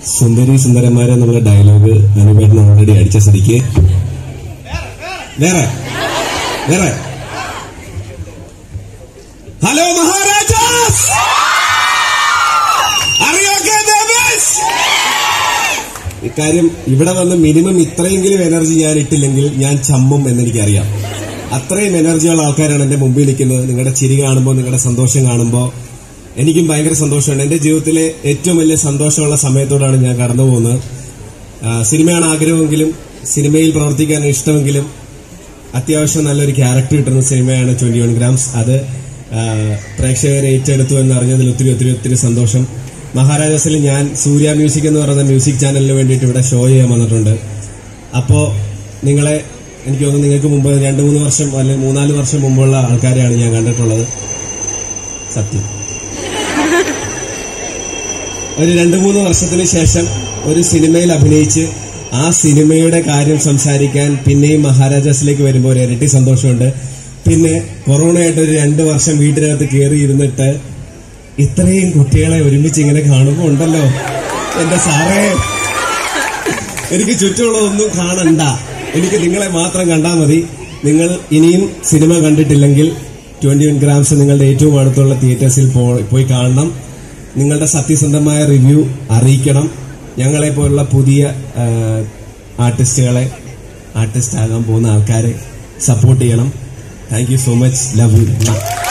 സുന്ദരി സുന്ദരന്മാരെ എന്നുള്ള dialogue അനുപേട്ടൻ already അടിച്ച സ്ഥിതിക്ക് വേറെ വേറെ ഹലോ മഹാരാജാസ് അറിയോക്കെ ഇക്കാര്യം ഇവിടെ വന്ന് മിനിമം ഇത്രയെങ്കിലും എനർജി ഞാൻ ഇട്ടില്ലെങ്കിൽ ഞാൻ ചമ്മും എന്നെനിക്കറിയാം അത്രയും എനർജിയുള്ള ആൾക്കാരാണ് എന്റെ മുമ്പിൽ നിൽക്കുന്നത് നിങ്ങളുടെ ചിരി കാണുമ്പോൾ നിങ്ങളുടെ സന്തോഷം കാണുമ്പോൾ എനിക്കും ഭയങ്കര സന്തോഷമുണ്ട് എന്റെ ജീവിതത്തിലെ ഏറ്റവും വലിയ സന്തോഷമുള്ള സമയത്തോടാണ് ഞാൻ കടന്നു പോകുന്നത് ആ, സിനിമയാണ് ആഗ്രഹമെങ്കിലും സിനിമയിൽ പ്രവർത്തിക്കാൻ ഇഷ്ടമെങ്കിലും അത്യാവശ്യം നല്ലൊരു ക്യാരക്ടർ കിട്ടുന്ന സിനിമയാണ് ട്വന്റി വൺ ഗ്രാംസ് അത് ആ, പ്രേക്ഷകരെ ഏറ്റെടുത്തു എന്ന് അറിഞ്ഞതിൽ ഒത്തിരി ഒത്തിരി ഒത്തിരി സന്തോഷം മഹാരാജാസിൽ ഞാൻ സൂര്യ മ്യൂസിക് എന്ന് പറയുന്ന മ്യൂസിക് ചാനലിന് വേണ്ടിയിട്ട് ഇവിടെ ഷോ ചെയ്യാൻ വന്നിട്ടുണ്ട് അപ്പോ നിങ്ങളെ എനിക്ക് തോന്നുന്നു നിങ്ങൾക്ക് മുമ്പ് രണ്ട് മൂന്ന് വർഷം അല്ലെങ്കിൽ മൂന്നാല് വർഷം മുമ്പുള്ള ആൾക്കാരെയാണ് ഞാൻ കണ്ടിട്ടുള്ളത് സത്യം ഒരു രണ്ട് മൂന്ന് വർഷത്തിന് ശേഷം ഒരു സിനിമയിൽ അഭിനയിച്ച് ആ സിനിമയുടെ കാര്യം സംസാരിക്കാൻ പിന്നെയും മഹാരാജാസിലേക്ക് വരുമ്പോൾ ഒരു ഇരട്ടി സന്തോഷമുണ്ട് പിന്നെ കൊറോണയായിട്ട് ഒരു രണ്ട് വർഷം വീട്ടിനകത്ത് കയറി ഇരുന്നിട്ട് ഇത്രയും കുട്ടികളെ ഒരുമിച്ച് ഇങ്ങനെ കാണുമ്പോൾ ഉണ്ടല്ലോ എന്റെ സാറേ എനിക്ക് ചുറ്റുമുള്ളതൊന്നും കാണണ്ട എനിക്ക് നിങ്ങളെ മാത്രം കണ്ടാൽ മതി നിങ്ങൾ ഇനിയും സിനിമ കണ്ടിട്ടില്ലെങ്കിൽ ട്വന്റി വൺ ഗ്രാംസ് നിങ്ങളുടെ ഏറ്റവും അടുത്തുള്ള തിയേറ്റേഴ്സിൽ പോ- പോയി കാണണം നിങ്ങളുടെ സത്യസന്ധമായ റിവ്യൂ അറിയിക്കണം ഞങ്ങളെ പോലുള്ള പുതിയ ആ, ആർട്ടിസ്റ്റുകളെ ആർട്ടിസ്റ്റ് ആകാൻ പോകുന്ന ആൾക്കാരെ സപ്പോർട്ട് ചെയ്യണം thank you so much love U